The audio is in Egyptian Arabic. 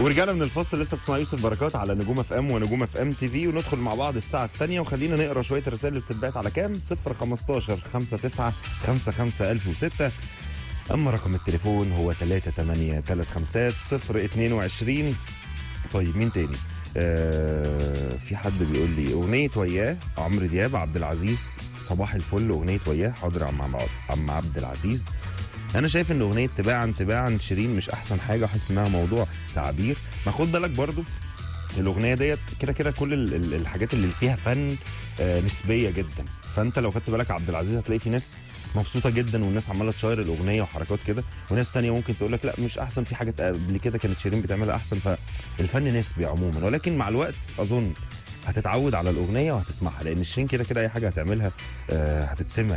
ورجعنا من الفصل لسه بتسمع يوسف بركات على نجوم اف ام ونجوم اف ام تي في وندخل مع بعض الساعه الثانيه وخلينا نقرا شويه الرسائل اللي بتتبعت على كام 0 15 59 55 1006 اما رقم التليفون هو 38 35 0 22 طيب مين تاني؟ آه في حد بيقول لي اغنيه وياه عمرو دياب عبد العزيز صباح الفل اغنيه وياه حاضر يا عم عم- عم عبد العزيز انا شايف ان اغنيه تباعا تباعا شيرين مش احسن حاجه حاسس انها موضوع تعبير ما خد بالك برضو الاغنيه ديت كده كده كل ال- ال- الحاجات اللي فيها فن آه، نسبيه جدا فانت لو خدت بالك عبد العزيز هتلاقي في ناس مبسوطه جدا والناس عماله تشاير الاغنيه وحركات كده وناس ثانيه ممكن تقول لك لا مش احسن في حاجات قبل كده كانت شيرين بتعملها احسن فالفن نسبي عموما ولكن مع الوقت اظن هتتعود على الاغنيه وهتسمعها لان شيرين كده كده اي حاجه هتعملها آه، هتتسمع